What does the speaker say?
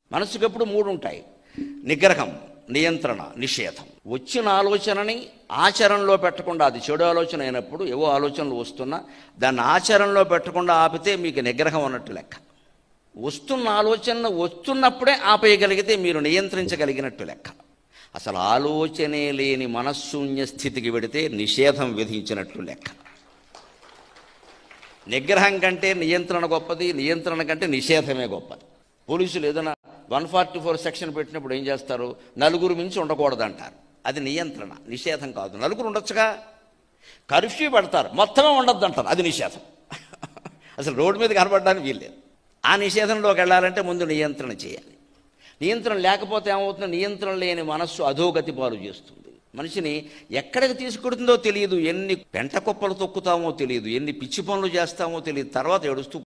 మనసుకు ఎప్పుడు మూడు ఉంటాయి నిగ్రహం నియంత్రణ నిషేధం వచ్చిన ఆలోచనని ఆచరణలో పెట్టకుండా అది చెడు ఆలోచన అయినప్పుడు ఏవో ఆలోచనలు వస్తున్నా దాన్ని ఆచరణలో పెట్టకుండా ఆపితే మీకు నిగ్రహం అన్నట్టు లెక్క వస్తున్న ఆలోచనలు వస్తున్నప్పుడే ఆపేయగలిగితే మీరు నియంత్రించగలిగినట్టు లెక్క అసలు ఆలోచనే లేని మనశ్శూన్య స్థితికి వెడితే నిషేధం విధించినట్లు లెక్క నిగ్రహం కంటే నియంత్రణ గొప్పది నియంత్రణ కంటే నిషేధమే గొప్పది పోలీసులు ఏదైనా వన్ ఫార్టీ ఫోర్ సెక్షన్ పెట్టినప్పుడు ఏం చేస్తారు నలుగురు మించి ఉండకూడదు అంటారు అది నియంత్రణ నిషేధం కాదు నలుగురు ఉండొచ్చుగా కర్ఫ్యూ పెడతారు మొత్తమే ఉండొద్దు అంటారు అది నిషేధం అసలు రోడ్డు మీద కనబడడానికి వీల్లేదు ఆ నిషేధంలోకి వెళ్ళాలంటే ముందు నియంత్రణ చేయాలి నియంత్రణ లేకపోతే ఏమవుతుంది నియంత్రణ లేని మనస్సు అధోగతి పాలు చేస్తుంది మనిషిని ఎక్కడికి తీసుకెడుతుందో తెలియదు ఎన్ని పెంట కుప్పలు తొక్కుతామో తెలియదు ఎన్ని పిచ్చి పనులు చేస్తామో తెలియదు తర్వాత ఏడుస్తూ